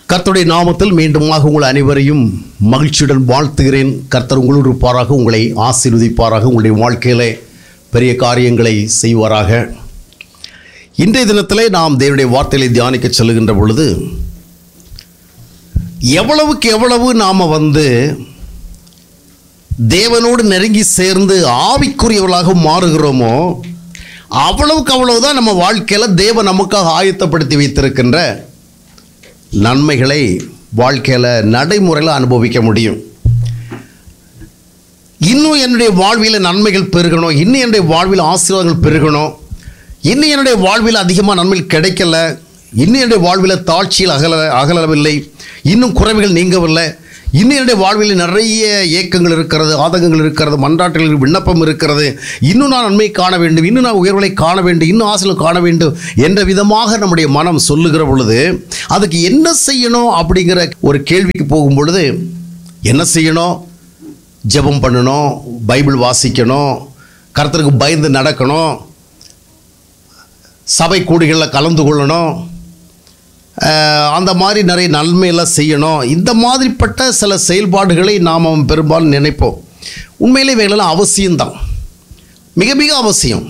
கர்த்தருடைய நாமத்தில் மீண்டுமாக உங்கள் அனைவரையும் மகிழ்ச்சியுடன் வாழ்த்துகிறேன் கர்த்தர் உங்களோடு இருப்பாராக உங்களை ஆசீர்வதிப்பாராக உங்களுடைய வாழ்க்கையிலே பெரிய காரியங்களை செய்வாராக இன்றைய தினத்திலே நாம் தேவனுடைய வார்த்தைகளை தியானிக்க செல்லுகின்ற பொழுது எவ்வளவுக்கு எவ்வளவு நாம் வந்து தேவனோடு நெருங்கி சேர்ந்து ஆவிக்குரியவர்களாக மாறுகிறோமோ அவ்வளவுக்கு அவ்வளவுதான் நம்ம வாழ்க்கையில் தேவன் நமக்காக ஆயத்தப்படுத்தி வைத்திருக்கின்ற நன்மைகளை வாழ்க்கையில் நடைமுறையில் அனுபவிக்க முடியும் இன்னும் என்னுடைய வாழ்வில் நன்மைகள் பெருகணும் இன்னும் என்னுடைய வாழ்வில் ஆசீர்வாதங்கள் பெருகணும் இன்னும் என்னுடைய வாழ்வில் அதிகமாக நன்மைகள் கிடைக்கல இன்னும் என்னுடைய வாழ்வில் தாழ்ச்சியில் அகல அகலவில்லை இன்னும் குறைவுகள் நீங்கவில்லை இன்னும் என்னுடைய வாழ்வில் நிறைய ஏக்கங்கள் இருக்கிறது ஆதங்கங்கள் இருக்கிறது மன்றாட்டுகள் விண்ணப்பம் இருக்கிறது இன்னும் நான் நன்மை காண வேண்டும் இன்னும் நான் உயர்வுகளை காண வேண்டும் இன்னும் ஆசைகள் காண வேண்டும் என்ற விதமாக நம்முடைய மனம் சொல்லுகிற பொழுது அதுக்கு என்ன செய்யணும் அப்படிங்கிற ஒரு கேள்விக்கு போகும் பொழுது என்ன செய்யணும் ஜெபம் பண்ணணும் பைபிள் வாசிக்கணும் கர்த்தருக்கு பயந்து நடக்கணும் சபை கூடிகளில் கலந்து கொள்ளணும் அஹ், அந்த மாதிரி நிறைய நன்மையெல்லாம் செய்யணும் இந்த மாதிரிப்பட்ட சில செயல்பாடுகளை நாம் பெரும்பாலும் நினைப்போம் உண்மையிலே இவைகளெல்லாம் அவசியம்தான் மிக மிக அவசியம்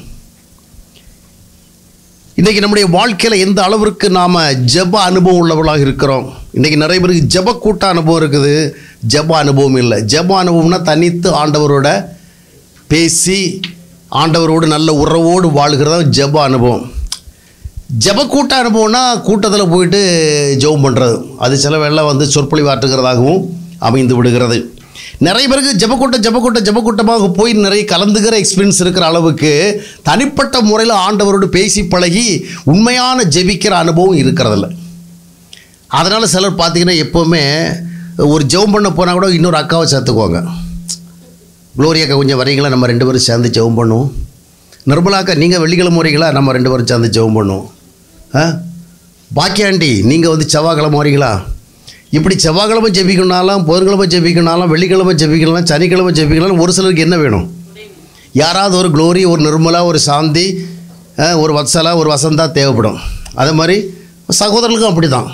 இன்றைக்கி நம்முடைய வாழ்க்கையில் எந்த அளவிற்கு நாம் ஜெப அனுபவம் உள்ளவர்களாக இருக்கிறோம் இன்றைக்கி நிறைய பேருக்கு ஜெப கூட்ட அனுபவம் இருக்குது ஜெப அனுபவம் இல்லை ஜெப அனுபவம்னா தனித்து ஆண்டவரோட பேசி ஆண்டவரோடு நல்ல உறவோடு வாழ்கிறதா ஜெப அனுபவம் ஜெப கூட்ட அனுபவம்னா கூட்டத்தில் போயிட்டு ஜெபம் பண்ணுறது அது சில வேளை வந்து சொற்பொழிவு ஆற்றுகிறதாகவும் அமைந்து விடுகிறது நிறைய பேருக்கு ஜெபக்கூட்டம் ஜெபக்கூட்டம் ஜெபக்கூட்டமாக போய் நிறைய கலந்துக்கிற எக்ஸ்பீரியன்ஸ் இருக்கிற அளவுக்கு தனிப்பட்ட முறையில் ஆண்டவரோடு பேசி பழகி உண்மையான ஜெபிக்கிற அனுபவம் இருக்கிறதில்ல அதனால் சிலர் பார்த்தீங்கன்னா எப்போவுமே ஒரு ஜெபம் பண்ண போனால் கூட இன்னொரு அக்காவை சேர்த்துக்குவாங்க குளோரி அக்கா கொஞ்சம் வரீங்களா நம்ம ரெண்டு பேரும் சேர்ந்து ஜெபம் பண்ணுவோம் நிர்மலா அக்கா நீங்கள் வெள்ளிக்கிழமை வரீங்களா நம்ம ரெண்டு பேரும் சேர்ந்து ஜெபம் பண்ணுவோம் ஆ பாக்கியாண்டி நீங்கள் வந்து செவ்வாய்க்கிழமை வரீங்களா இப்படி செவ்வாய்க்கிழமை ஜெபிக்கணுனாலும் புதன்கிழமை ஜெபிக்கணுனாலும் வெள்ளிக்கிழமை ஜெபிக்கலாம் சனிக்கிழமை ஜெபிக்கலாம் ஒரு சிலருக்கு என்ன வேணும் யாராவது ஒரு க்ளோரி ஒரு நிர்மலா ஒரு சாந்தி ஆ, ஒரு வத்சலா ஒரு வசந்தா தேவைப்படும் அதே மாதிரி சகோதரர்களுக்கும் அப்படி தான்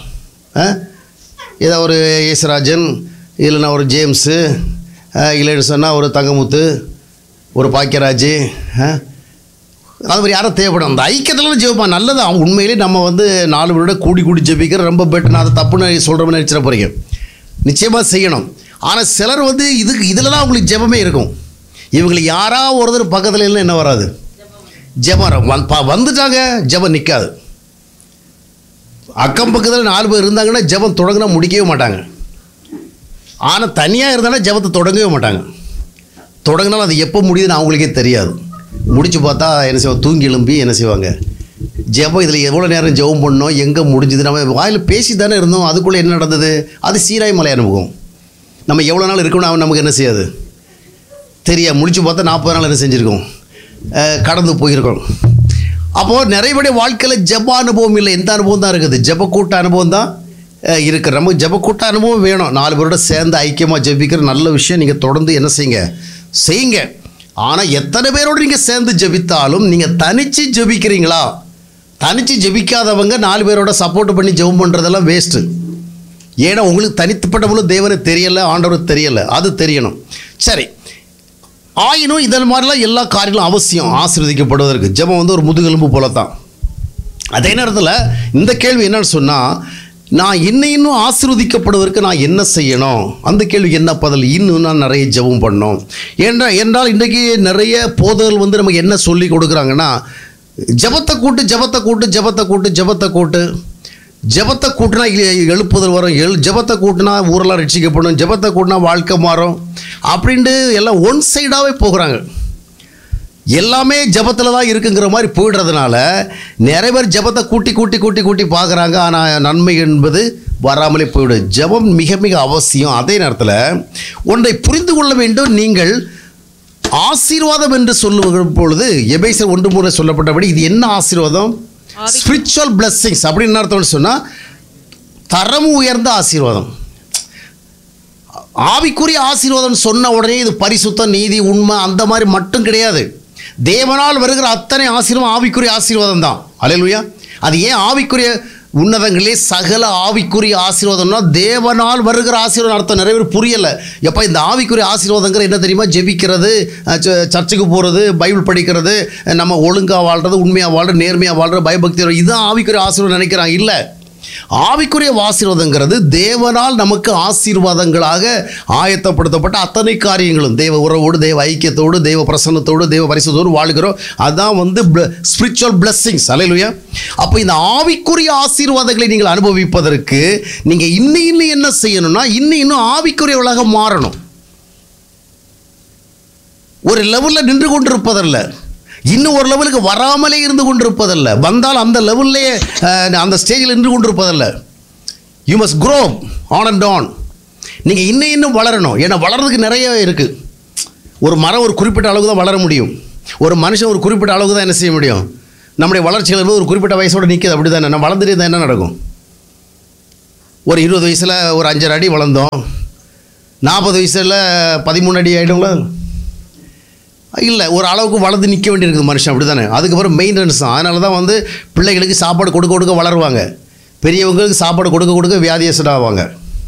ஏதோ ஒரு யேசுராஜன் இல்லைன்னா ஒரு ஜேம்ஸு ஆ, இல்லைன்னு சொன்னால் ஒரு தங்கமுத்து ஒரு பாக்கியராஜ் ஆ, அது மாதிரி யாரும் தேவைப்படும் அந்த ஐக்கியத்தில் ஜெபிப்பான் நல்லது அவங்க உண்மையிலே நம்ம வந்து நாலு பேரோட கூடி கூடி ஜெபிக்கிற ரொம்ப பெட்டர் நான் அதை தப்புன்னு சொல்கிறோம்னு நினச்சிட போகிறீங்க நிச்சயமாக செய்யணும் ஆனால் சிலர் வந்து இதுக்கு இதில் தான் அவங்களுக்கு ஜெபமே இருக்கும் இவங்களுக்கு யாரா ஒருத்தர் பக்கத்தில் இல்லை என்ன வராது ஜெபம் வந் ப- வந்துட்டாங்க ஜெபம் நிற்காது அக்கம் பக்கத்தில் நாலு பேர் இருந்தாங்கன்னா ஜெபம் தொடங்கினா முடிக்கவே மாட்டாங்க ஆனால் தனியாக இருந்தாலும் ஜெபத்தை தொடங்கவே மாட்டாங்க தொடங்கினாலும் அது எப்போ முடியுதுன்னு அவங்களுக்கே தெரியாது முடிச்சு பார்த்தா என்ன செய்வாங்க தூங்கி எழும்பி என்ன செய்வாங்க ஜெபம் இதில் எவ்வளோ நேரம் ஜெபம் பண்ணோம் எங்கே முடிஞ்சுது நம்ம வாயில் பேசி தானே இருந்தோம் அதுக்குள்ளே என்ன நடந்தது அது சீராய் மலை அனுபவம் நம்ம எவ்வளோ நாள் இருக்கணும் அவன் நமக்கு என்ன செய்யாது தெரியா முடிச்சு பார்த்தா நாற்பது நாள் என்ன செஞ்சுருக்கோம் அஹ், கடந்து போயிருக்கோம் அப்போது நிறைய பேருடைய வாழ்க்கையில் ஜெப அனுபவம் இல்லை எந்த அனுபவம் தான் இருக்குது ஜெப கூட்ட அனுபவம் தான் அஹ், இருக்குது நமக்கு ஜெப கூட்ட அனுபவம் வேணும் நாலு பேரோட சேர்ந்து ஐக்கியமாக ஜெபிக்கிற நல்ல விஷயம் நீங்கள் தொடர்ந்து என்ன செய்யுங்க செய்யுங்க ஆனால் எத்தனை பேரோடு நீங்கள் சேர்ந்து ஜெபித்தாலும் நீங்கள் தனித்து ஜெபிக்கிறீங்களா தனித்து ஜெபிக்காதவங்க நாலு பேரோட சப்போர்ட் பண்ணி ஜெபம் பண்ணுறதெல்லாம் வேஸ்ட்டு ஏன்னா உங்களுக்கு தனித்துப்பட்டவங்களும் தேவனை தெரியலை ஆண்டவருக்கு தெரியலை அது தெரியணும் சரி ஆயினும் இதன் மாதிரிலாம் எல்லா காரியங்களும் அவசியம் ஆசீர்வதிக்கப்படுவதற்கு ஜெபம் வந்து ஒரு முதுகெலும்பு போல தான் அதே நேரத்தில் இந்த கேள்வி என்னன்னு சொன்னால் நான் இன்னும் இன்னும் ஆசீர்வதிக்கப்படுவதற்கு நான் என்ன செய்யணும் அந்த கேள்விக்கு என்ன பதில் இன்னும் நான் நிறைய ஜெபம் பண்ணணும் ஏன்றா என்றால் இன்றைக்கி நிறைய போதகர்கள் வந்து நமக்கு என்ன சொல்லி கொடுக்குறாங்கன்னா ஜெபத்தை கூட்டு ஜெபத்தை கூட்டு ஜெபத்தை கூட்டு ஜெபத்தை கூட்டு ஜெபத்தை கூட்டினா எ- எழுப்புதல் வரும் எழு ஜெபத்தை கூட்டினா ஊரெல்லாம் ரட்சிக்கப்படும் ஜெபத்தை கூட்டினா வாழ்க்கை மாறும் அப்படின்ட்டு எல்லாம் ஒன் சைடாகவே போகிறாங்க எல்லாமே ஜெபத்தில் தான் இருக்குங்கிற மாதிரி போயிடுறதுனால நிறைய பேர் ஜெபத்தை கூட்டி கூட்டி கூட்டி கூட்டி பார்க்குறாங்க ஆனால் நன்மை என்பது வராமலே போயிடும் ஜெபம் மிக மிக அவசியம் அதே நேரத்தில் ஒன்றை புரிந்து கொள்ள வேண்டும் நீங்கள் ஆசீர்வாதம் என்று சொல்லுகிற பொழுது எபேசர் ஒன்று முறை சொல்லப்பட்டபடி இது என்ன ஆசீர்வாதம் ஸ்பிரிச்சுவல் blessings அப்படின்னு என்ன அர்த்தம்னு சொன்னால் தரம் உயர்ந்த ஆசீர்வாதம் ஆவிக்குரிய ஆசீர்வாதம் சொன்ன உடனே இது பரிசுத்தம் நீதி உண்மை அந்த மாதிரி மட்டும் கிடையாது தேவனால் வருகிற அத்தனை ஆசீர்வாதம் ஆவிக்குரிய ஆசீர்வாதம் தான் அலையலுயா அது ஏன் ஆவிக்குரிய உன்னதங்களே சகல ஆவிக்குரிய ஆசீர்வாதம்னா தேவனால் வருகிற ஆசீர்வாதம் அர்த்தம் நிறைய பேர் புரியலை எப்போ இந்த ஆவிக்குரிய ஆசீர்வாதங்கிற என்ன தெரியுமா ஜெபிக்கிறது அஹ், ச- சர்ச்சுக்கு போகிறது பைபிள் படிக்கிறது நம்ம ஒழுங்காக வாழ்கிறது உண்மையாக வாழ்றது நேர்மையாக வாழ்றது பயபக்தி வாழ்றது, இதுதான் ஆவிக்குரிய ஆசீர்வாதம் நினைக்கிறாங்க இல்லை ஆவிக்குரிய ஆசீர்வாதங்கிறது தேவனால் நமக்கு ஆசீர்வாதங்களாக ஆயத்தப்படுத்தப்பட்ட அத்தனை காரியங்களும் தேவ உறவோடு தேவ ஐக்கியத்தோடு தேவ பிரசன்னத்தோடு தேவ பரிசுத்தோடு வாழ்கிறோம் அதான் வந்து ஸ்பிரிச்சுவல் பிளெஸ்ஸிங்ஸ் அலையிலுயா அப்போ இந்த ஆவிக்குரிய ஆசீர்வாதங்களை நீங்கள் அனுபவிப்பதற்கு நீங்கள் இன்னும் இன்னும் என்ன செய்யணும்னா இன்னும் இன்னும் ஆவிக்குரியவளாக மாறணும் ஒரு லெவலில் நின்று கொண்டிருப்பதல்ல இன்னும் ஒரு லெவலுக்கு வராமலே இருந்து கொண்டிருப்பதல்ல வந்தால் அந்த லெவல்லே அந்த ஸ்டேஜில் நின்று கொண்டிருப்பதல்ல you must grow on and on நீங்கள் இன்னும் இன்னும் வளரணும் ஏன்னா வளர்றதுக்கு நிறைய இருக்குது ஒரு மரம் ஒரு குறிப்பிட்ட அளவுக்கு தான் வளர முடியும் ஒரு மனுஷன் ஒரு குறிப்பிட்ட அளவுக்கு தான் என்ன செய்ய முடியும் நம்முடைய வளர்ச்சிகள் என்பது ஒரு குறிப்பிட்ட வயசோடு நிற்கிது அப்படி தானே நம்ம வளர்ந்துட்டே இருந்தால் என்ன நடக்கும் ஒரு இருபது வயசில் ஒரு அஞ்சரை அடி வளர்ந்தோம் நாற்பது வயசில் பதிமூணு அடி ஆகிடுங்களா இல்லை ஒரு அளவுக்கு வளர்ந்து நிற்க வேண்டியிருக்குது மனுஷன் அப்படி தானே அதுக்கப்புறம் மெயின்டெனன்ஸ் தான் அதனால தான் வந்து பிள்ளைகளுக்கு சாப்பாடு கொடுக்க கொடுக்க வளருவாங்க பெரியவங்களுக்கு சாப்பாடு கொடுக்க கொடுக்க வியாதியசட் ஆவாங்க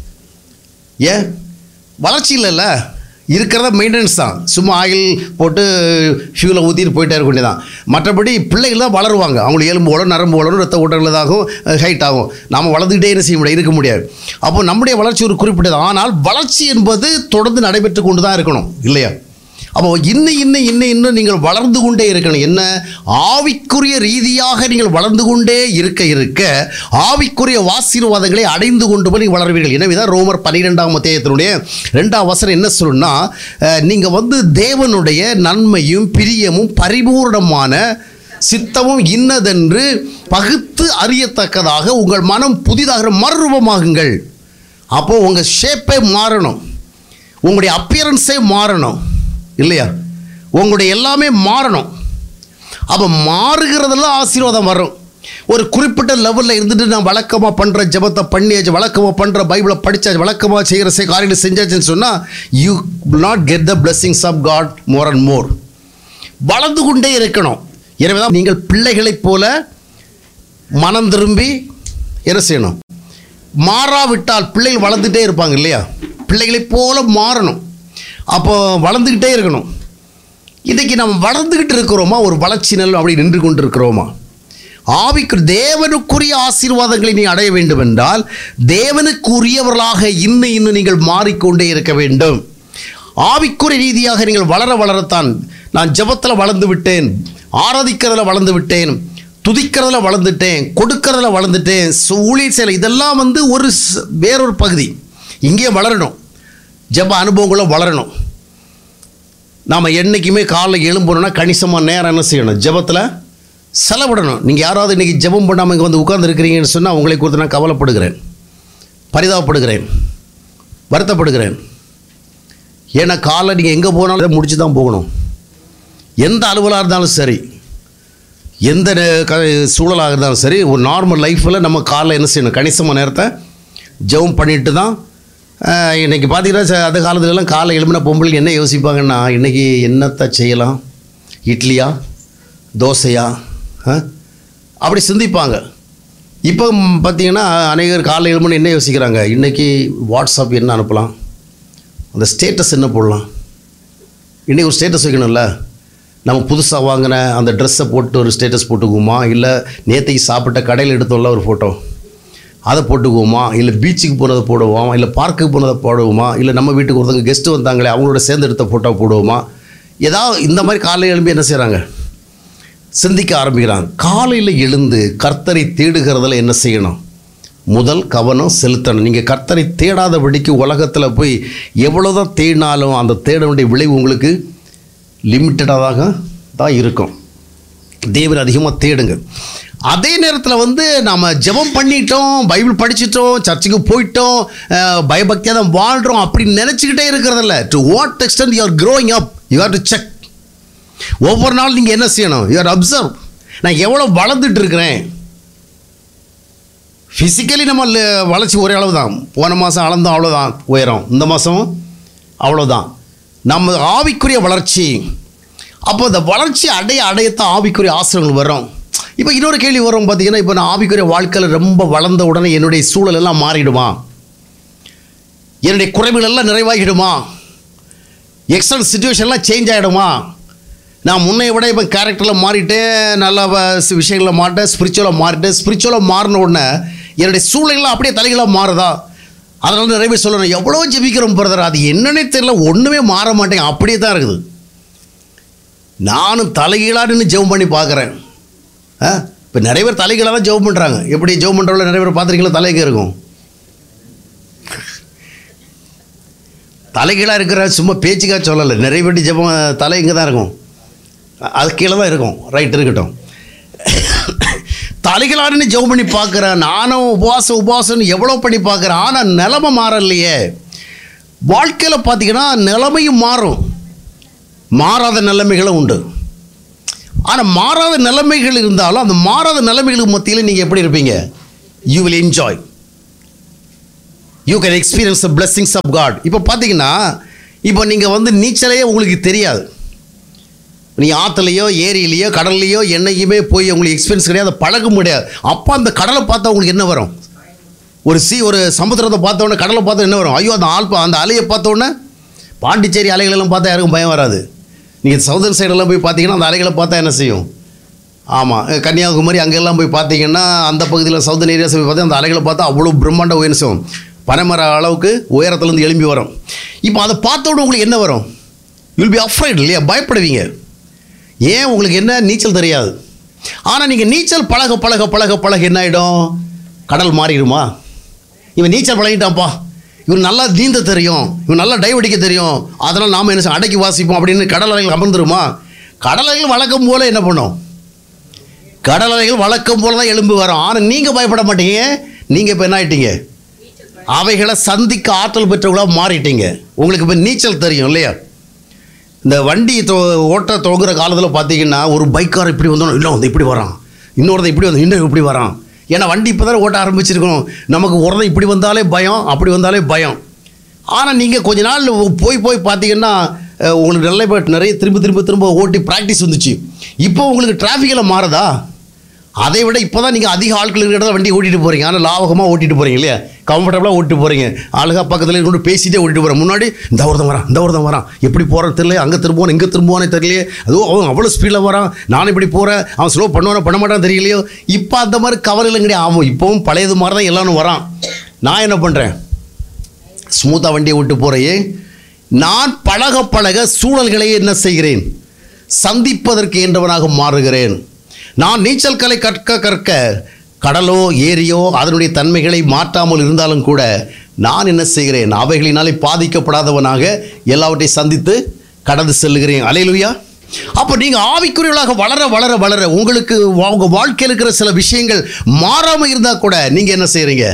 ஏன் வளர்ச்சி இல்லைல்ல இருக்கிறத மெயின்டெனன்ஸ் தான் சும்மா ஆயில் போட்டு ஃபியூலை ஊற்றிட்டு போயிட்டே இருக்க வேண்டியதான் மற்றபடி பிள்ளைகள் தான் வளருவாங்க அவங்களுக்கு எலும்பு வளரும் நரம்பு வளரும் ரத்த ஓட்டங்கள் இதாகும் ஹைட் ஆகும் நாம் வளர்ந்துக்கிட்டே என்ன செய்ய முடியாது இருக்க முடியாது அப்போ நம்முடைய வளர்ச்சி ஒரு குறிப்பிட்டது ஆனால் வளர்ச்சி என்பது தொடர்ந்து நடைபெற்று கொண்டு தான் இருக்கணும் இல்லையா அப்போ இன்னும் இன்னும் இன்னும் இன்னும் நீங்கள் வளர்ந்து கொண்டே இருக்கணும் என்ன ஆவிக்குரிய ரீதியாக நீங்கள் வளர்ந்து கொண்டே இருக்க இருக்க ஆவிக்குரிய ஆசீர்வாதங்களை அடைந்து கொண்டு போய் நீங்கள் வளர்வீர்கள் எனவே தான் ரோமர் பன்னிரெண்டாம் அத்தியாயத்தினுடைய ரெண்டாம் வசனம் என்ன சொல்லுன்னா நீங்கள் வந்து தேவனுடைய நன்மையும் பிரியமும் பரிபூர்ணமான சித்தமும் இன்னதென்று பகுத்து அறியத்தக்கதாக உங்கள் மனம் புதிதாக மறுரூபமாகுங்கள் அப்போ உங்கள் ஷேப்பே மாறணும் உங்களுடைய அப்பியரன்ஸே மாறணும் இல்லையா உங்களுடைய எல்லாமே மாறணும் அப்போ மாறுகிறதெல்லாம் ஆசீர்வாதம் வரும் ஒரு குறிப்பிட்ட லெவலில் இருந்துட்டு நான் வழக்கமாக பண்ணுற ஜெபத்தை பண்ணியாச்சு வழக்கமாக பண்ணுற பைபிளை படித்தாச்சு வழக்கமாக செய்கிற செய் காரியங்களை செஞ்சாச்சுன்னு சொன்னால் you not get the blessings of God more and more வளர்ந்து கொண்டே இருக்கணும் எனவே தான் நீங்கள் பிள்ளைகளைப் போல மனம் திரும்பி என்ன செய்யணும் மாறாவிட்டால் பிள்ளைகள் வளர்ந்துட்டே இருப்பாங்க இல்லையா பிள்ளைகளைப் போல மாறணும் அப்போ வளர்ந்துக்கிட்டே இருக்கணும் இன்றைக்கி நம்ம வளர்ந்துக்கிட்டு இருக்கிறோமா ஒரு வளர்ச்சி நிலம் அப்படி நின்று கொண்டு இருக்கிறோமா ஆவிக்கு தேவனுக்குரிய ஆசீர்வாதங்களை நீ அடைய வேண்டும் என்றால் தேவனுக்குரியவர்களாக இன்னும் இன்னும் நீங்கள் மாறிக்கொண்டே இருக்க வேண்டும் ஆவிக்குரிய ரீதியாக நீங்கள் வளர வளரத்தான் நான் ஜெபத்தில் வளர்ந்து விட்டேன் ஆராதிக்கிறதுல வளர்ந்து விட்டேன் துதிக்கிறதுல வளர்ந்துட்டேன் கொடுக்கறதுல வளர்ந்துட்டேன் சு- ஊழியர் செயல் இதெல்லாம் வந்து ஒரு ஸ்- வேறொரு பகுதி இங்கே வளரணும் ஜெப அனுபவங்களை வளரணும் நாம் என்றைக்குமே காலைல எழும்பணும்னா கணிசமாக நேரம் என்ன செய்யணும் ஜெபத்தில் செலவிடணும் நீங்கள் யாராவது இன்றைக்கி ஜெபம் பண்ணாமல் இங்கே வந்து உட்கார்ந்துருக்கிறீங்கன்னு சொன்னால் உங்களை குறித்து நான் கவலைப்படுகிறேன் பரிதாபப்படுகிறேன் வருத்தப்படுகிறேன் ஏன்னா காலைல நீங்கள் எங்கே போனாலும் இதை முடிச்சு தான் போகணும் எந்த அலுவலாக இருந்தாலும் சரி எந்த நே- க சூழலாக இருந்தாலும் சரி ஒரு நார்மல் லைஃப்பில் நம்ம காலைல என்ன செய்யணும் கணிசமாக நேரத்தை ஜெபம் பண்ணிட்டு தான் ஆஹ், இன்னைக்கு பார்த்தீங்கன்னா ச- அந்த காலத்துலலாம் காலை எழுப்பின பொம்பளைங்க என்ன யோசிப்பாங்கன்னா இன்றைக்கி என்னத்தை செய்யலாம் இட்லியா தோசையா ஆ? அப்படி சிந்திப்பாங்க இப்போ பார்த்தீங்கன்னா அநேகர் காலை எழுப்புன்னு என்ன யோசிக்கிறாங்க இன்றைக்கி வாட்ஸ்அப் என்ன அனுப்பலாம் அந்த ஸ்டேட்டஸ் என்ன போடலாம் இன்றைக்கி ஒரு ஸ்டேட்டஸ் வைக்கணும்ல நம்ம புதுசாக வாங்கின அந்த ட்ரெஸ்ஸை போட்டு ஒரு ஸ்டேட்டஸ் போட்டுக்குவோமா இல்லை நேற்றுக்கு சாப்பிட்ட கடையில் எடுத்தோம்ல ஒரு ஃபோட்டோ அதை போட்டுக்குவோமா இல்லை பீச்சுக்கு போனதை போடுவோமா இல்லை பார்க்குக்கு போனதை போடுவோமா இல்லை நம்ம வீட்டுக்கு ஒருத்தவங்க கெஸ்ட்டு வந்தாங்களே அவங்களோட சேர்ந்து எடுத்த ஃபோட்டோ போடுவோமா ஏதாவது இந்த மாதிரி காலையில் எழும்பி என்ன செய்கிறாங்க சிந்திக்க ஆரம்பிக்கிறாங்க காலையில் எழுந்து கர்த்தரை தேடுகிறதுல என்ன செய்யணும் முதல் கவனம் செலுத்தணும் நீங்கள் கர்த்தரை தேடாதபடிக்கு உலகத்தில் போய் எவ்வளோதான் தேடினாலும் அந்த தேடனுடைய விளைவு உங்களுக்கு லிமிட்டடாக தான் இருக்கும் தேவன் அதிகமாக தேடுங்க அதே நேரத்தில் வந்து நம்ம ஜெபம் பண்ணிட்டோம் பைபிள் படிச்சிட்டோம் சர்ச்சுக்கு போயிட்டோம் அஹ், பயபக்தியாக தான் வாழ்கிறோம் அப்படி நினச்சிக்கிட்டே இருக்கிறதில்ல to what extent you are growing up you have to check ஒவ்வொரு நாள் நீங்கள் என்ன செய்யணும் யூ ஆர் அப்சர்வ் நான் எவ்வளோ வளர்ந்துட்டு இருக்கிறேன் ஃபிசிக்கலி நம்ம ல- வளர்ச்சி ஒரே அளவு தான் போன மாதம் அளந்தோம் அவ்வளோதான் உயரம் இந்த மாதமும் அவ்வளோதான் நம்ம ஆவிக்குரிய வளர்ச்சி அப்போ இந்த வளர்ச்சி அடைய அடையத்தான் ஆவிக்குரிய ஆசிரியர்கள் வரும் இப்போ இன்னொரு கேள்வி வரும் பார்த்தீங்கன்னா இப்போ நான் ஆவிக்குரிய வாழ்க்கையில் ரொம்ப வளர்ந்த உடனே என்னுடைய சூழல் எல்லாம் மாறிடுமா என்னுடைய குறைவுகள் எல்லாம் நிறைவாகிடுமா எக்ஸ்டர்னல் சுச்சுவேஷன்லாம் சேஞ்ச் ஆகிடுமா நான் முன்னைய விட இப்போ கேரக்டரில் மாறிட்டேன் நல்ல வ- சி- விஷயங்களில் மாறிட்டேன் ஸ்பிரிச்சுவலாக மாறிட்டேன் ஸ்பிரிச்சுவலாக மாறின உடனே என்னுடைய சூழ்நிலைலாம் அப்படியே தலைகளாக மாறுதா அதனால நிறைய பேர் சொல்லணும் எவ்வளோ ஜெபிக்கிறோம் பிரதர் அது என்னன்னே தெரியல ஒன்றுமே மாற மாட்டேங்க அப்படியே தான் இருக்குது நானும் தலைகீழாக நின்று ஜெபம் பண்ணி பார்க்குறேன் ஆ இப்போ நிறைய பேர் தலைகீழாக தான் ஜெபம் பண்ணுறாங்க எப்படி ஜெபம் பண்ணுறவங்கள நிறைய பேர் பார்த்துருக்கீங்களா தலைக்கு இருக்கும் தலைகீழாக இருக்கிற சும்மா பேச்சுக்காக சொல்லலை நிறைய பேர் ஜெபம் தலை இங்கே தான் இருக்கும் அது கீழே தான் இருக்கும் ரைட் இருக்கட்டும் தலைகளாருன்னு ஜெபம் பண்ணி பார்க்குறேன் நானும் உபவாசம் உபவாசம்னு எவ்வளோ பண்ணி பார்க்குறேன் ஆனால் நிலமை மாறலையே வாழ்க்கையில் பார்த்தீங்கன்னா நிலைமையும் மாறும் மாறாத நிலைமைகளும் உண்டு ஆனால் மாறாத நிலைமைகள் இருந்தாலும் அந்த மாறாத நிலைமைகளுக்கு மத்தியில் நீங்கள் எப்படி இருப்பீங்க you will enjoy you can experience the blessings of God இப்போ பார்த்தீங்கன்னா இப்போ நீங்கள் வந்து நீச்சலே உங்களுக்கு தெரியாது நீ ஆற்றுலையோ ஏரியிலையோ கடல்லையோ என்னைக்குமே போய் உங்களுக்கு எக்ஸ்பீரியன்ஸ் கிடையாது பழக முடியாது அப்போ அந்த கடலை பார்த்தா உங்களுக்கு என்ன வரும் ஒரு சி ஒரு சமுத்திரத்தை பார்த்த உடனே கடலை பார்த்தா என்ன வரும் ஐயோ அந்த ஆள் பா- அந்த அலையை பார்த்த உடனே பாண்டிச்சேரி அலைகளெல்லாம் பார்த்தா யாருக்கும் பயம் வராது நீங்கள் சவுதர்ன் சைடெல்லாம் போய் பார்த்தீங்கன்னா அந்த அலைகளை பார்த்தா என்ன செய்யும் ஆமாம் கன்னியாகுமரி அங்கெல்லாம் போய் பார்த்தீங்கன்னா அந்த பகுதியில் சவுதர்ன் ஏரியாஸ் போய் பார்த்தா அந்த அலைகளை பார்த்தா அவ்வளோ பிரம்மாண்ட உயர்ச்சம் பனைமர அளவுக்கு உயரத்துலேருந்து எழும்பி வரும் இப்போ அதை பார்த்த உடனே உங்களுக்கு என்ன வரும் வில் பி அஃப்ரைட் இல்லையா பயப்படுவீங்க ஏன் உங்களுக்கு என்ன நீச்சல் தெரியாது ஆனால் நீங்கள் நீச்சல் பழக பழக பழக பழக என்ன ஆகிடும் கடல் மாறிடுமா இவன் நீச்சல் பழகிட்டான்ப்பா இவன் நல்லா நீந்த தெரியும் இவன் நல்லா டைவ் அடிக்க தெரியும் அதனால் நாம் என்ன செய்ய- அடக்கி வாசிப்போம் அப்படின்னு கடல் அலைகள் அமர்ந்துருமா கடல் அலைகள் வழக்கம் போல் என்ன பண்ணும் கடல் அலைகள் வழக்கம் போல தான் எழும்பி வரும் ஆனால் நீங்கள் பயப்பட மாட்டீங்க நீங்கள் இப்போ என்ன ஆயிட்டீங்க அவைகளை சந்திக்க ஆற்றல் பெற்றவங்களாக மாறிட்டீங்க உங்களுக்கு இப்போ நீச்சல் தெரியும் இல்லையா இந்த வண்டி தொ ஓட்ட தொங்குற காலத்தில் பார்த்தீங்கன்னா ஒரு பைக்கார் இப்படி வந்தோம் இல்லை வந்து இப்படி வரான் இன்னொருத்தன் இப்படி வந்து இன்னும் இப்படி வரான் ஏன்னா வண்டி இப்போ தானே ஓட்ட ஆரம்பிச்சிருக்கணும் நமக்கு ஒருத்தன் இப்படி வந்தாலே பயம் அப்படி வந்தாலே பயம் ஆனால் நீங்கள் கொஞ்ச நாள் போய் போய் பார்த்தீங்கன்னா அஹ், உங்களுக்கு நல்ல இப்போ நிறைய திரும்ப திரும்ப திரும்ப ஓட்டி ப்ராக்டிஸ் வந்துச்சு இப்போ உங்களுக்கு டிராஃபிக்கில் மாறுதா அதை விட இப்போ தான் நீங்கள் அதிக ஆட்கள் இருக்கிற இடத்துல வண்டி ஓட்டிட்டு போகிறீங்க ஆனால் லாபகமாக ஓட்டிட்டு போகிறீங்க இல்லையா கம்ஃபர்டபுளாக ஓட்டிட்டு போகிறீங்க அழகா பக்கத்தில் கொண்டு பேசிட்டே ஓட்டிட்டு போகிறேன் முன்னாடி இந்த ஒருத்தன் வரான் இந்த ஒருத்தன் வரான் எப்படி போகிறது தெரியல அங்கே திரும்புவான் இங்கே திரும்புவானே தெரியலையே அதுவும் அவன் அவ்வளோ ஸ்பீடில் வரான் நான் இப்படி போகிறேன் அவன் ஸ்லோ பண்ணுவானா பண்ண மாட்டான் தெரியலையோ இப்போ அந்த மாதிரி கவலையில் கிடையாது ஆமாம் இப்போவும் பழையது மாதிரி தான் எல்லாரும் வரான் நான் என்ன பண்ணுறேன் ஸ்மூத்தாக வண்டியை விட்டு போறையே நான் பழக பழக சூழல்களை என்ன செய்கிறேன் சந்திப்பதற்கு என்றவனாக மாறுகிறேன் நான் நீச்சல் கலை கற்க கற்க கடலோ ஏரியோ அதனுடைய தன்மைகளை மாற்றாமல் இருந்தாலும் கூட நான் என்ன செய்கிறேன் அவைகளினாலே பாதிக்கப்படாதவனாக எல்லாவற்றையும் சந்தித்து கடந்து செல்லுகிறேன் அலையிலுயா அப்போ நீங்கள் ஆவிக்குரியவர்களாக வளர வளர வளர உங்களுக்கு வா- உங்க வாழ்க்கையில் இருக்கிற சில விஷயங்கள் மாறாமல் இருந்தால் கூட நீங்கள் என்ன செய்கிறீங்க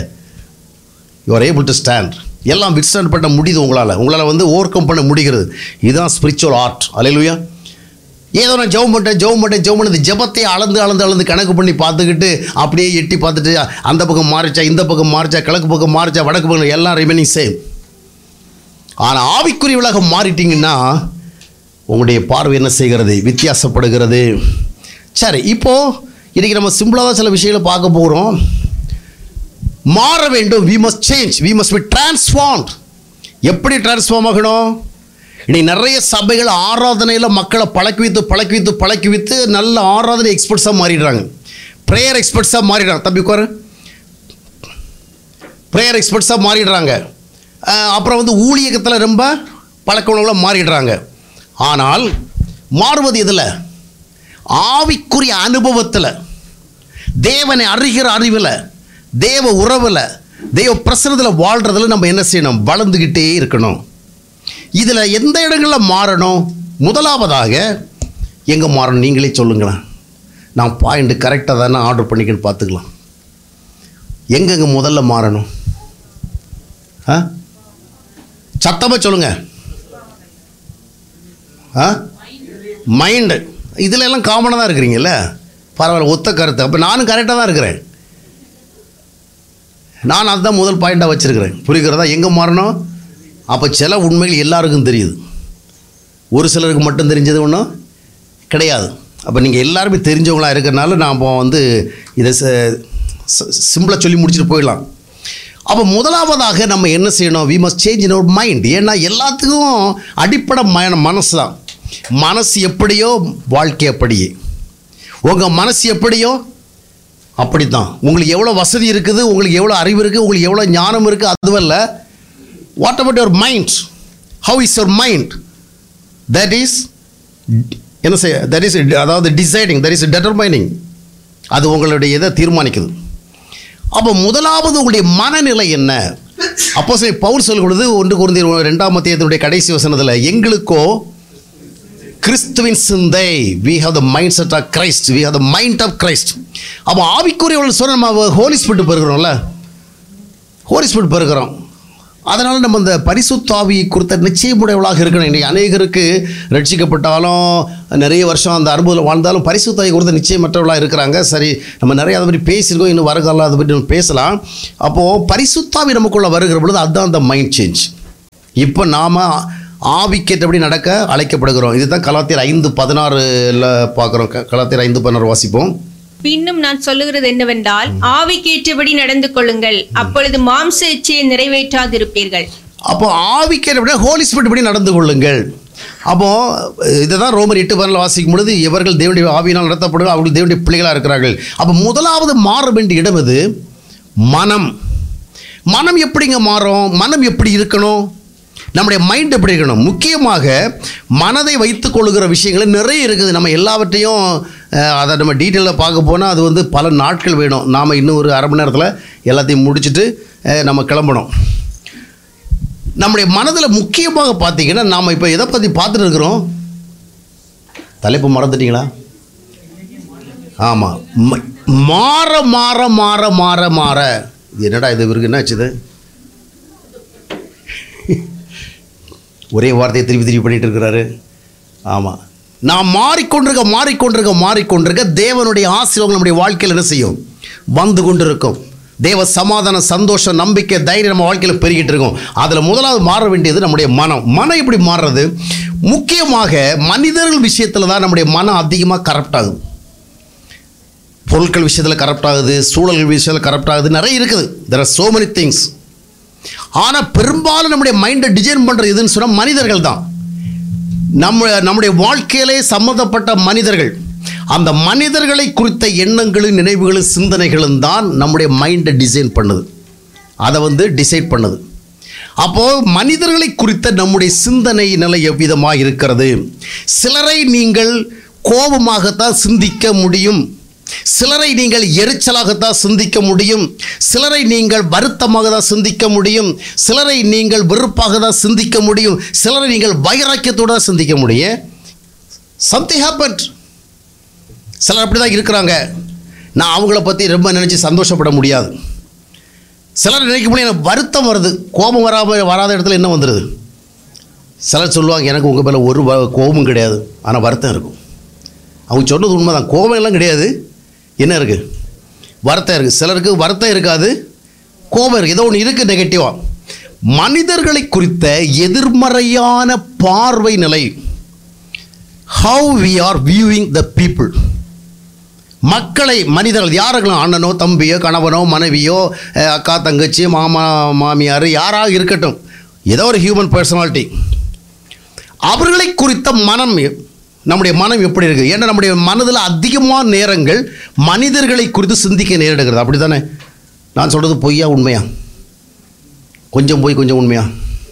யூஆர் ஏபிள் டு ஸ்டாண்ட் எல்லாம் விட்ஸ்டாண்ட் பண்ண முடியுது உங்களால் உங்களால் வந்து ஓவர் கம் பண்ண முடிகிறது இதுதான் ஸ்பிரிச்சுவல் ஆர்ட் அலையிலுயா ஏதோ நான் ஜெபம் பண்ணிட்டேன் ஜெபம் பண்ணிட்டேன் ஜெபம் பண்ணி இந்த ஜெபத்தை அளந்து அளந்து அளந்து கணக்கு பண்ணி பார்த்துக்கிட்டு அப்படியே எட்டி பார்த்துட்டு அந்த பக்கம் மாறிச்சா இந்த பக்கம் மாறிச்சா கிழக்கு பக்கம் மாறிச்சா வடக்கு பக்கம் எல்லாம் ரிமைனிங் சேம் ஆனால் ஆவிக்குரியவளாக மாறிட்டீங்கன்னா உங்களுடைய பார்வை என்ன செய்கிறது வித்தியாசப்படுகிறது சரி இப்போது இன்றைக்கி நம்ம சிம்பிளாக தான் சில விஷயங்களை பார்க்க போகிறோம் மாற வேண்டும் we must change we must be transformed எப்படி டிரான்ஸ்ஃபார்ம் ஆகணும் இன்னைக்கு நிறைய சபைகள் ஆராதனையில் மக்களை பழக்கி வைத்து பழக்கி வைத்து பழக்கி வைத்து நல்ல ஆராதனை எக்ஸ்பர்ட்ஸாக மாறிடுறாங்க ப்ரேயர் எக்ஸ்பர்ட்ஸாக மாறிடுறாங்க தம்பி உட்காரு ப்ரேயர் எக்ஸ்பர்ட்ஸாக மாறிடுறாங்க அஹ் அப்புறம் வந்து ஊழியத்தில் ரொம்ப பழக்க உணவுல மாறிடுறாங்க ஆனால் மாறுவது எதில் ஆவிக்குரிய அனுபவத்தில் தேவனை அறிகிற அறிவில் தேவ உறவில் தேவ பிரசனத்தில் வாழ்கிறதுல நம்ம என்ன செய்யணும் வளர்ந்துக்கிட்டே இருக்கணும் இதில் எந்த இடங்களில் மாறணும் முதலாவதாக எங்கே மாறணும் நீங்களே சொல்லுங்களேன் நான் பாயிண்ட் கரெக்டாக தானே ஆர்டர் பண்ணிக்கன்னு பார்த்துக்கலாம் எங்கெங்க முதல்ல மாறணும் ஆ சத்தமாக சொல்லுங்க ஆ மைண்டு இதில் எல்லாம் காமனாக தான் இருக்கிறீங்கல்ல பரவாயில்ல ஒத்த கருத்து அப்போ நானும் கரெக்டாக தான் இருக்கிறேன் நான் அதுதான் முதல் பாயிண்டாக வச்சுருக்கிறேன் புரிகிறதா எங்கே மாறணும் அப்போ சில உண்மைகள் எல்லாருக்கும் தெரியுது ஒரு சிலருக்கு மட்டும் தெரிஞ்சது ஒன்றும் கிடையாது அப்போ நீங்கள் எல்லாருமே தெரிஞ்சவங்களா இருக்கிறனால நாம் வந்து இதை சிம்பிளாக சொல்லி முடிச்சுட்டு போயிடலாம் அப்போ முதலாவதாக நம்ம என்ன செய்யணும் we must change in our mind ஏன்னா எல்லாத்துக்கும் அடிப்படை மன மனசு தான் மனசு எப்படியோ வாழ்க்கை அப்படியே உங்கள் மனசு எப்படியோ அப்படி தான் உங்களுக்கு எவ்வளோ வசதி இருக்குது உங்களுக்கு எவ்வளோ அறிவு இருக்குது உங்களுக்கு எவ்வளோ ஞானம் இருக்குது அதுவல்ல what about your mind how is your mind that is என்ன செய்ய தட் இஸ் அதாவது டிசைடிங் தட் இஸ் டெட்டர்மைனிங் அது உங்களுடைய இதை தீர்மானிக்குது அப்போ முதலாவது உங்களுடைய மனநிலை என்ன அப்போ சரி பவுல் சொல்லும் பொழுது ஒன்று குருந்தியர் ரெண்டாம் மத்தியத்தினுடைய கடைசி வசனத்தில் எங்களுக்கோ கிறிஸ்துவின் சிந்தை we have the mind set of Christ we have the mind of Christ அப்போ ஆவிக்குரியவர்கள் சொல்ல நம்ம ஹோலி ஸ்பிரிட் பெறுகிறோம்ல ஹோலி ஸ்பிரிட் பெறுகிறோம் அதனால் நம்ம இந்த பரிசுத்தாவி குறித்த நிச்சயமுடையவளாக இருக்கணும் இன்றைக்கி அநேகருக்கு ரட்சிக்கப்பட்டாலும் நிறைய வருஷம் அந்த அனுபவத்தில் வாழ்ந்தாலும் பரிசுத்தாவி குறித்த நிச்சயமற்றவளாக இருக்கிறாங்க சரி நம்ம நிறைய அதை பற்றி பேசியிருக்கோம் இன்னும் வருகாலம் அதை பற்றி நம்ம பேசலாம் அப்போது பரிசுத்தாவி நமக்குள்ளே வருகிற பொழுது அதுதான் அந்த மைண்ட் சேஞ்ச் இப்போ நாம் ஆவிக்கேற்றபடி நடக்க அழைக்கப்படுகிறோம் இதுதான் கலாத்தியர் ஐந்து பதினாறுல பார்க்குறோம் கலாத்தியர் ஐந்து பதினாறு வாசிப்போம் பின்னும் நான் சொல்லுகிறது என்னவென்றால் ஆவிக்கேற்றபடி நடந்து கொள்ளுங்கள் அப்பொழுது மாம்ச இச்சையை நிறைவேற்றாதிருப்பீர்கள் அப்போ ஆவிக்கிறபடி ஹோலி ஸ்பிரிட் படி நடந்து கொள்ளுங்கள் அப்போ இதை தான் ரோமர் எட்டு பதினாலு வாசிக்கும் பொழுது இவர்கள் தேவனுடைய ஆவியினால் நடத்தப்படுகிறார்கள் அவர்கள் தேவனுடைய பிள்ளைகளாக இருக்கிறார்கள் அப்போ முதலாவது மாற வேண்டிய இடம் இது மனம் மனம் எப்படிங்க மாறும் மனம் எப்படி இருக்கணும் நம்முடைய மைண்ட் எப்படி இருக்கணும் முக்கியமாக மனதை வைத்துக் கொள்ளுகிற விஷயங்கள் நிறைய இருக்குது நம்ம எல்லாவற்றையும் அஹ், அதை நம்ம டீட்டெயிலாக பார்க்க போனால் அது வந்து பல நாட்கள் வேணும் நாம் இன்னும் ஒரு அரை மணி நேரத்தில் எல்லாத்தையும் முடிச்சுட்டு அஹ், நம்ம கிளம்பணும் நம்முடைய மனதில் முக்கியமாக பார்த்தீங்கன்னா நாம் இப்போ எதை பற்றி பார்த்துட்டு இருக்கிறோம் தலைப்பு மறந்துட்டீங்களா ஆமாம் மாற மாற மாற மாற மாற இது என்னடா இது இவருக்கு என்ன ஆச்சுது ஒரே வார்த்தையை திருப்பி திருப்பி பண்ணிட்டு இருக்கிறாரு ஆமாம் நான் மாறிக்கொண்டிருக்க மாறிக்கொண்டிருக்க மாறிக்கொண்டிருக்க தேவனுடைய ஆசீர்வாதம் நம்முடைய வாழ்க்கையில் என்ன செய்யும் வந்து கொண்டிருக்கும் தேவ சமாதான சந்தோஷம் நம்பிக்கை தைரியம் நம்ம வாழ்க்கையில் பெருகிட்டு இருக்கும் அதில் முதலாவது மாற வேண்டியது நம்முடைய மனம் மனம் எப்படி மாறுறது முக்கியமாக மனிதர்கள் விஷயத்தில் தான் நம்முடைய மனம் அதிகமாக கரப்ட் ஆகுது பொருட்கள் விஷயத்தில் கரப்ட் ஆகுது சூழல்கள் விஷயத்தில் கரப்ட் ஆகுது நிறைய இருக்குது there are so many things ஆனால் பெரும்பாலும் நம்முடைய மைண்டை டிசைன் பண்ணுறது எதுன்னு சொன்னால் மனிதர்கள் தான் நம்ம நம்முடைய வாழ்க்கையிலே சம்மந்தப்பட்ட மனிதர்கள் அந்த மனிதர்களை குறித்த எண்ணங்களும் நினைவுகளும் சிந்தனைகளும் தான் நம்முடைய மைண்டை டிசைன் பண்ணுது அதை வந்து டிசைட் பண்ணுது அப்போது மனிதர்களை குறித்த நம்முடைய சிந்தனை நிலை எவ்விதமாக இருக்கிறது சிலரை நீங்கள் கோபமாகத்தான் சிந்திக்க முடியும் சிலரை நீங்கள் எரிச்சலாகத்தான் சிந்திக்க முடியும் சிலரை நீங்கள் வருத்தமாக தான் சிந்திக்க முடியும் சிலரை நீங்கள் வெறுப்பாக தான் சிந்திக்க முடியும் சிலரை நீங்கள் வைராக்கியத்தோடு தான் சிந்திக்க முடியும் சம்திங் ஹேப்பன் சிலர் அப்படி தான் இருக்கிறாங்க நான் அவங்கள பற்றி ரொம்ப நினச்சி சந்தோஷப்பட முடியாது சிலர் நினைக்க முடியும் எனக்கு வருத்தம் வருது கோபம் வராமல் வராத இடத்துல என்ன வந்துடுது சிலர் சொல்லுவாங்க எனக்கு உங்கள் மேலே ஒரு வ- கோபமும் கிடையாது ஆனால் வருத்தம் இருக்கும் அவங்க சொன்னது உண்மைதான் கோபம் எல்லாம் கிடையாது என்ன இருக்குது வருத்தம் இருக்குது சிலருக்கு வருத்தம் இருக்காது கோபம் இருக்குது ஏதோ ஒன்று இருக்குது நெகட்டிவாக மனிதர்களை குறித்த எதிர்மறையான பார்வை நிலை how we are viewing the people மக்களை மனிதர்கள் யாருங்களும் அண்ணனோ தம்பியோ கணவனோ மனைவியோ அஹ், அக்கா தங்கச்சி மாமா மாமியார் யாராக இருக்கட்டும் ஏதோ ஒரு ஹியூமன் பர்சனாலிட்டி அவர்களை குறித்த மனம் எ- நம்முடைய மனம் எப்படி இருக்குது ஏன்னா நம்முடைய மனதில் அதிகமான நேரங்கள் மனிதர்களை குறித்து சிந்திக்க நேரிடுகிறது அப்படி தானே நான் சொல்கிறது பொய்யா உண்மையா கொஞ்சம் போய் கொஞ்சம் உண்மையா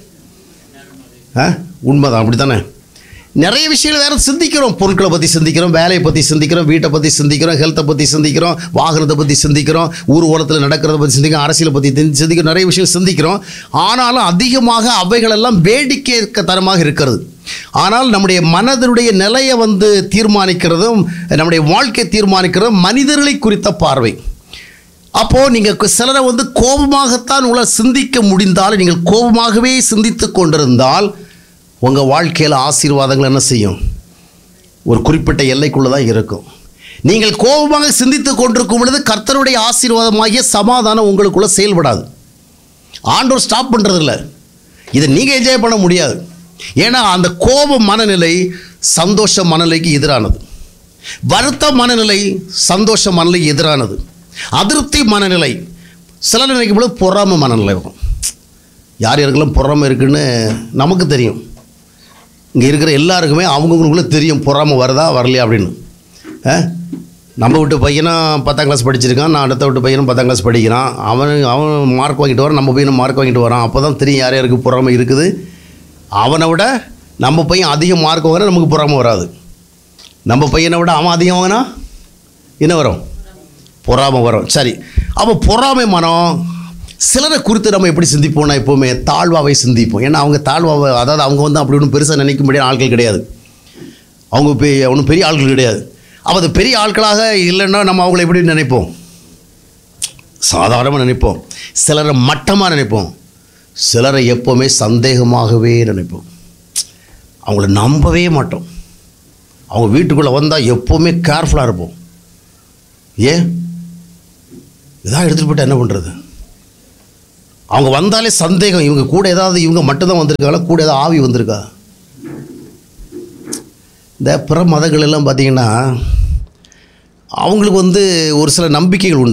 ஆ உண்மைதான் அப்படி தானே நிறைய விஷயங்கள் வேறு சிந்திக்கிறோம் பொருட்களை பற்றி சிந்திக்கிறோம் வேலையை பற்றி சிந்திக்கிறோம் வீட்டை பற்றி சிந்திக்கிறோம் ஹெல்த்தை பற்றி சிந்திக்கிறோம் வாகனத்தை பற்றி சிந்திக்கிறோம் ஊர் ஓரத்தில் நடக்கிறத பற்றி சிந்திக்கிறோம் அரசியலை பற்றி தெரி- சிந்திக்கிறோம் நிறைய விஷயம் சிந்திக்கிறோம் ஆனாலும் அதிகமாக அவைகளெல்லாம் வேடிக்கை தரமாக இருக்கிறது ஆனால் நம்முடைய மனதினுடைய நிலையை வந்து தீர்மானிக்கிறதும் நம்முடைய வாழ்க்கை தீர்மானிக்கிறதும் மனிதர்களை குறித்த பார்வை அப்போது நீங்கள் சிலரை வந்து கோபமாகத்தான் உங்களை சிந்திக்க முடிந்தால் நீங்கள் கோபமாகவே சிந்தித்து கொண்டிருந்தால் உங்கள் வாழ்க்கையில் ஆசீர்வாதங்கள் என்ன செய்யும் ஒரு குறிப்பிட்ட எல்லைக்குள்ளே தான் இருக்கும் நீங்கள் கோபமாக சிந்தித்து கொண்டிருக்கும் பொழுது கர்த்தருடைய ஆசீர்வாதமாகிய சமாதானம் உங்களுக்குள்ளே செயல்படாது ஆண்டோர் ஸ்டாப் பண்ணுறதில்ல இதை நீங்கள் என்ஜாய் பண்ண முடியாது ஏன்னா அந்த கோப மனநிலை சந்தோஷ மனநிலைக்கு எதிரானது வருத்த மனநிலை சந்தோஷ மனநிலை எதிரானது அதிருப்தி மனநிலை சில நினைக்கும் பொழுது பொறாமை மனநிலை வரும் யார் யாருக்கெல்லாம் பொறாமை இருக்குன்னு நமக்கு தெரியும் இங்கே இருக்கிற எல்லாருக்குமே அவங்கவுங்களுக்குள்ள தெரியும் பொறாமை வருதா வரலையா அப்படின்னு ஆ? நம்ம விட்டு பையனும் பத்தாம் கிளாஸ் படிச்சிருக்கான் நான் அடுத்த விட்டு பையனும் பத்தாம் கிளாஸ் படிக்கிறான் அவன் அவன் மார்க் வாங்கிட்டு வரான் நம்ம பையனும் மார்க் வாங்கிட்டு வரான் அப்போ தான் தெரியும் யார் யாருக்கு பொறாமை இருக்குது அவனை விட நம்ம பையன் அதிக மார்க் வாங்கினா நமக்கு பொறாமை வராது நம்ம பையனை விட அவன் அதிகம் வாங்கினா என்ன வரும் பொறாமை வரும் சரி அப்போ பொறாமை மனம் சிலரை குறித்து நம்ம எப்படி சிந்திப்போம்னா எப்போவுமே தாழ்வாவை சிந்திப்போம் ஏன்னா அவங்க தாழ்வாவை அதாவது அவங்க வந்து அப்படி ஒன்றும் பெருசாக நினைக்கும்படியான ஆட்கள் கிடையாது அவங்க பெ ஒன்றும் பெரிய ஆட்கள் கிடையாது அப்போ அது பெரிய ஆட்களாக இல்லைன்னா நம்ம அவங்கள எப்படி நினைப்போம் சாதாரணமாக நினைப்போம் சிலரை மட்டமாக நினைப்போம் சிலரை எப்போவுமே சந்தேகமாகவே நினைப்போம் அவங்கள நம்பவே மாட்டோம் அவங்க வீட்டுக்குள்ளே வந்தால் எப்போவுமே கேர்ஃபுல்லாக இருப்போம் ஏன் இதாக எடுத்துகிட்டு போயிட்டு என்ன பண்ணுறது அவங்க வந்தாலே சந்தேகம் இவங்க கூட ஏதாவது இவங்க மட்டும்தான் வந்திருக்காங்களா கூட ஏதாவது ஆவி வந்திருக்கா இந்த பிற மதங்கள் எல்லாம் பார்த்தீங்கன்னா அவங்களுக்கு வந்து ஒரு சில நம்பிக்கைகள் உண்டு